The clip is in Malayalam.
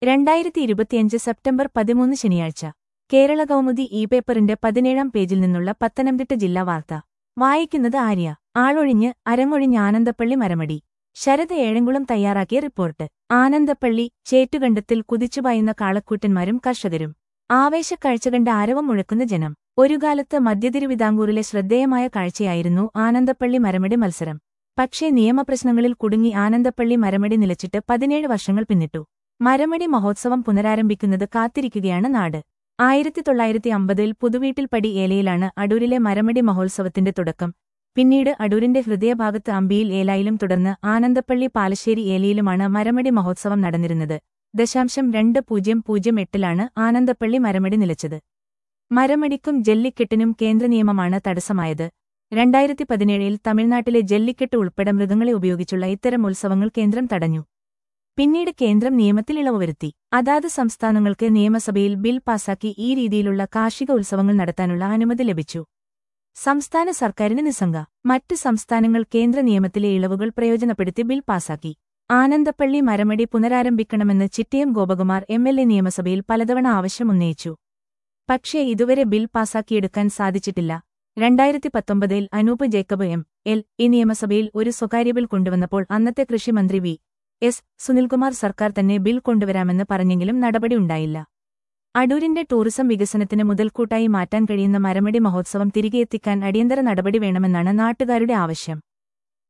രണ്ടായിരത്തി ഇരുപത്തിയഞ്ച് സെപ്റ്റംബർ പതിമൂന്ന് ശനിയാഴ്ച കേരള കൗമുദി ഇ പേപ്പറിന്റെ പതിനേഴാം പേജിൽ നിന്നുള്ള പത്തനംതിട്ട ജില്ലാ വാർത്ത വായിക്കുന്നത് ആര്യ ആളൊഴിഞ്ഞ് അരങ്ങൊഴിഞ്ഞ് ആനന്ദപ്പള്ളി മരമടി ശരത് ഏഴംകുളം തയ്യാറാക്കിയ റിപ്പോർട്ട് ആനന്ദപ്പള്ളി ചേറ്റുകണ്ടത്തിൽ കുതിച്ചുപായുന്ന കാളക്കൂറ്റന്മാരും കർഷകരും ആവേശക്കാഴ്ച കണ്ട് ആരവം മുഴക്കുന്ന ജനം ഒരു കാലത്ത് മധ്യതിരുവിതാംകൂറിലെ ശ്രദ്ധേയമായ കാഴ്ചയായിരുന്നു ആനന്ദപ്പള്ളി മരമടി മത്സരം പക്ഷേ നിയമപ്രശ്നങ്ങളിൽ കുടുങ്ങി ആനന്ദപ്പള്ളി മരമടി നിലച്ചിട്ട് പതിനേഴ് വർഷങ്ങൾ പിന്നിട്ടു മരമടി മഹോത്സവം പുനരാരംഭിക്കുന്നത് കാത്തിരിക്കുകയാണ് നാട് ആയിരത്തി തൊള്ളായിരത്തി അമ്പതിൽ പുതുവീട്ടിൽ പടി ഏലയിലാണ് അടൂരിലെ മരമടി മഹോത്സവത്തിന്റെ തുടക്കം പിന്നീട് അടൂരിന്റെ ഹൃദയഭാഗത്ത് അമ്പിയിൽ ഏലായിലും തുടർന്ന് ആനന്ദപ്പള്ളി പാലശ്ശേരി ഏലയിലുമാണ് മരമടി മഹോത്സവം നടന്നിരുന്നത് ദശാംശം രണ്ട് പൂജ്യം പൂജ്യം എട്ടിലാണ് ആനന്ദപ്പള്ളി മരമടി നിലച്ചത് മരമടിക്കും ജല്ലിക്കെട്ടിനും കേന്ദ്ര നിയമമാണ് തടസ്സമായത് രണ്ടായിരത്തി പതിനേഴിൽ തമിഴ്നാട്ടിലെ ജല്ലിക്കെട്ട് ഉൾപ്പെടെ മൃഗങ്ങളെ ഉപയോഗിച്ചുള്ള ഇത്തരം ഉത്സവങ്ങൾ കേന്ദ്രം തടഞ്ഞു പിന്നീട് കേന്ദ്രം നിയമത്തിൽ ഇളവ് വരുത്തി അതാത് സംസ്ഥാനങ്ങൾക്ക് നിയമസഭയിൽ ബിൽ പാസാക്കി ഈ രീതിയിലുള്ള കാർഷിക ഉത്സവങ്ങൾ നടത്താനുള്ള അനുമതി ലഭിച്ചു സംസ്ഥാന സർക്കാരിന് നിസ്സംഗ മറ്റ് സംസ്ഥാനങ്ങൾ കേന്ദ്ര നിയമത്തിലെ ഇളവുകൾ പ്രയോജനപ്പെടുത്തി ബിൽ പാസാക്കി ആനന്ദപ്പള്ളി മരമടി പുനരാരംഭിക്കണമെന്ന് Chittayam Gopakumar M L A നിയമസഭയിൽ പലതവണ ആവശ്യമുന്നയിച്ചു പക്ഷേ ഇതുവരെ ബിൽ പാസാക്കിയെടുക്കാൻ സാധിച്ചിട്ടില്ല രണ്ടായിരത്തി പത്തൊമ്പതിൽ അനൂപ് ജേക്കബ് എം എൽ ഈ നിയമസഭയിൽ ഒരു സ്വകാര്യ ബിൽ കൊണ്ടുവന്നപ്പോൾ അന്നത്തെ കൃഷിമന്ത്രി വി എസ് സുനിൽകുമാർ സർക്കാർ തന്നെ ബിൽ കൊണ്ടുവരാമെന്ന് പറഞ്ഞെങ്കിലും നടപടി ഉണ്ടായില്ല അടൂരിന്റെ ടൂറിസം വികസനത്തിന് മുതൽക്കൂട്ടായി മാറ്റാൻ കഴിയുന്ന മരമടി മഹോത്സവം തിരികെയെത്തിക്കാൻ അടിയന്തര നടപടി വേണമെന്നാണ് നാട്ടുകാരുടെ ആവശ്യം